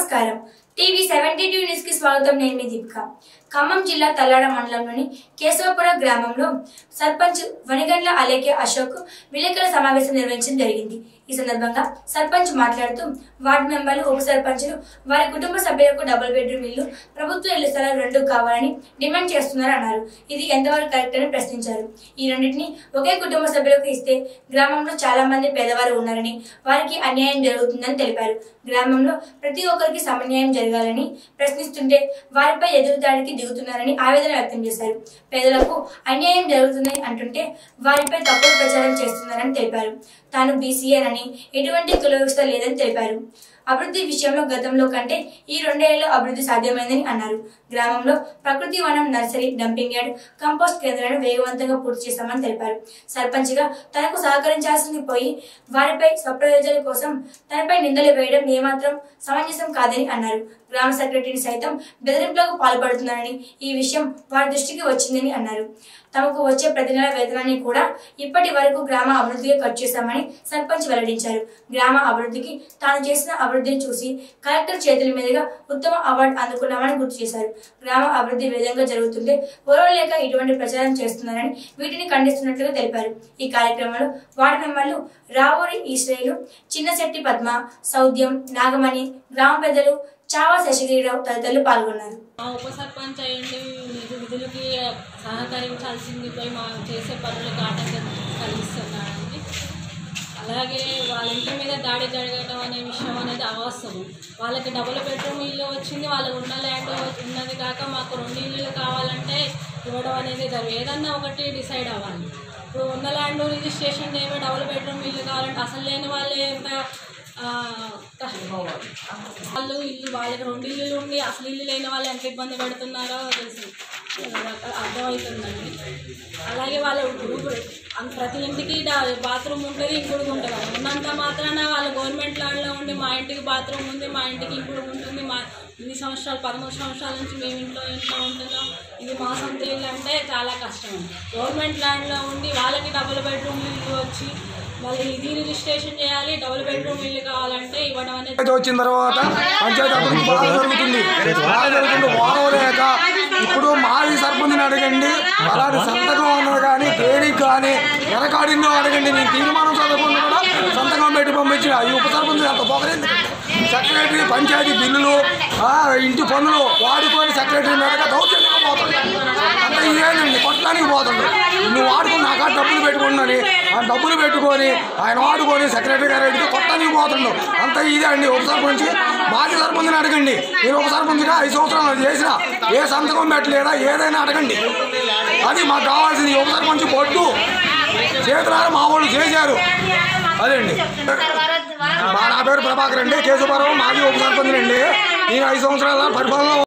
నమస్కారం TV seventy two news కి స్వాగతం నేను మీ దీపిక ఖమ్మం జిల్లా తల్లాడ మండలంలోని కేశవపుర గ్రామంలో సర్పంచ్ వనిగండ్ల అలేకే అశోక్ విలేకరుల సమావేశం నిర్వహించడం జరిగింది ఈ సందర్భంగా సర్పంచ్ మాట్లాడుతూ వార్డు మెంబర్లు ఉప సర్పంచులు వారి కుటుంబ సభ్యులకు డబుల్ బెడ్రూమ్ ఇల్లు ప్రభుత్వ ఇళ్ల స్థలాలు రెండు కావాలని డిమాండ్ చేస్తున్నారు అన్నారు ఇది ఎంతవరకు కరెక్ట్ అని ప్రశ్నించారు ఈ రెండింటిని ఒకే కుటుంబ సభ్యులకు ఇస్తే గ్రామంలో చాలా మంది పేదవారు ఉన్నారని వారికి అన్యాయం జరుగుతుందని తెలిపారు గ్రామంలో ప్రతి ఒక్కరికి సమన్యాయం జరగాలని ప్రశ్నిస్తుంటే వారిపై ఎదురుదాడికి దిగుతున్నారని ఆవేదన వ్యక్తం చేశారు పేదలకు అన్యాయం జరుగుతుందని అంటుంటే వారిపై తప్పుడు ప్రచారం చేస్తున్నారని తెలిపారు తాను బీసీఏనని ఎటువంటి కుల వ్యవస్థ లేదని తెలిపారు అభివృద్ధి విషయంలో గతంలో కంటే ఈ రెండేళ్లలో అభివృద్ధి సాధ్యమైందని అన్నారు గ్రామంలో ప్రకృతి వనం నర్సరీ డంపింగ్ యార్డ్ కంపోస్ట్ కేంద్రాలను వేగవంతంగా పూర్తి చేశామని తెలిపారు సర్పంచ్గా తనకు సహకరించాల్సింది పోయి వారిపై స్వప్రయోజనాల కోసం తనపై నిందలు వేయడం ఏమాత్రం సమంజసం కాదని అన్నారు గ్రామ సెక్రటరీని సైతం బెదిరింపులకు పాల్పడుతున్నారని ఈ విషయం వారి దృష్టికి వచ్చిందని అన్నారు తమకు వచ్చే ప్రతి నెల వేతనాన్ని కూడా ఇప్పటి వరకు గ్రామ అభివృద్ధికి ఖర్చు చేశామని సర్పంచ్ వెల్లడించారు గ్రామ అభివృద్ధికి తాను చేసిన అభివృద్ధిని చూసి కలెక్టర్ చేతుల మీదుగా ఉత్తమ అవార్డు అందుకున్నామని గుర్తు చేశారు గ్రామ అభివృద్ధి విధంగా జరుగుతుంటే ఓర్వలేక ఇటువంటి ప్రచారం చేస్తున్నారని వీటిని ఖండిస్తున్నట్లుగా తెలిపారు ఈ కార్యక్రమంలో వార్డు మెంబర్లు రావూరి ఈశ్వరులు చిన్నశెట్టి పద్మ సౌద్యం నాగమణి గ్రామ పెద్దలు చావా శశగిరిరావు తదితరులు పాల్గొన్నారు మా ఉప సర్పంచ్ అయ్యండి నిధు విధులకి సహకరించాల్సింది పోయి మా చేసే పనులకు ఆటంకం కలిగిస్తున్నాడండి అలాగే వాళ్ళ ఇంటి మీద దాడి జరగడం అనే విషయం అనేది అవాస్తవం వాళ్ళకి డబుల్ బెడ్రూమ్ ఇల్లు వచ్చింది వాళ్ళకు ఉన్న ల్యాండ్ ఉన్నది కాక మాకు రెండు ఇల్లులు కావాలంటే ఇవ్వడం అనేది జరుగు ఏదన్నా ఒకటి డిసైడ్ అవ్వాలి ఇప్పుడు ఉన్న ల్యాండ్ రిజిస్ట్రేషన్ ఏమో డబుల్ బెడ్రూమ్ ఇల్లు కావాలంటే అసలు లేని వాళ్ళే ఎంత ఆ, కష్టం వాళ్ళు ఇల్లు వాళ్ళకి రెండు ఇల్లులు ఉండి అసలు ఇల్లు లేని వాళ్ళు ఎంత ఇబ్బంది పడుతున్నారో తెలుసు అర్థమవుతుందండి అలాగే వాళ్ళ ఇప్పుడు అన్- ప్రతి ఇంటికి డా- బాత్రూమ్ ఉంటుంది ఇంకుడు ఉంటుంది ఉన్నంత మాత్రాన వాళ్ళ గవర్నమెంట్ ల్యాండ్లో ఉండి మా ఇంటికి బాత్రూమ్ ఉంది మా ఇంటికి ఇంకుడు ఉంటుంది మా ఇన్ని సంవత్సరాలు పదమూడు సంవత్సరాల నుంచి మేము ఇంట్లో ఇంట్లో ఉంటున్నాం ఇది మా సొంత ఇల్లు అంటే చాలా కష్టం గవర్నమెంట్ ల్యాండ్లో ఉండి వాళ్ళకి డబుల్ బెడ్రూమ్ ఇల్లు వచ్చి మళ్ళీ ఇది రిజిస్ట్రేషన్ చేయాలి డబుల్ బెడ్రూమ్ ఇల్లు కావాలంటే ఇవ్వడం అనేది పంచాయతీ వచ్చిన తర్వాత పంచాయతీ అభివృద్ధి బాగా జరుగుతుంది బాగా జరుగుతుంది వాడలేక ఇప్పుడు మాజీ సర్పంచ్ని అడగండి అలాంటి సంతకం అన్నది కానీ దేనికి కానీ వెనకాడినో అడగండి నేను తీర్మానం చదవకుండా కూడా సంతకం పెట్టి పంపించిన ఈ ఉప సర్పంచ్ అంత పొగరింది సెక్రటరీ పంచాయతీ బిల్లులు ఆ, ఇంటి పనులు వాడుకొని సెక్రటరీ మీదగా దౌర్జన్యంగా పోతుంది అంత ఇదేనండి కొట్టడానికి పోతుంది నువ్వు వాడుకుని నాకా డబ్బులు పెట్టుకున్నాని ఆ డబ్బులు పెట్టుకొని ఆయన వాడుకొని సెక్రటరీ గారు అడిగితే కొట్టడానికి పోతుండు అంత ఇదే అండి ఉప సర్పంచ్ మాజీ సర్పంచ్ని అడగండి నేను ఉప సర్పంచ్గా ఐదు సంవత్సరాలు చేసిన ఏ సంతకం పెట్టలేదా ఏదైనా అడగండి అది మాకు కావాల్సింది ఈ ఉప సర్పంచ్ బొడ్డు చేతులారా మా వాళ్ళు చేశారు అదండి మా నా పేరు ప్రభాకర్ అండి కేశవరావు మాజీ ఉప సర్పంచ్ అండి నేను ఐదు సంవత్సరాల పరిపాలన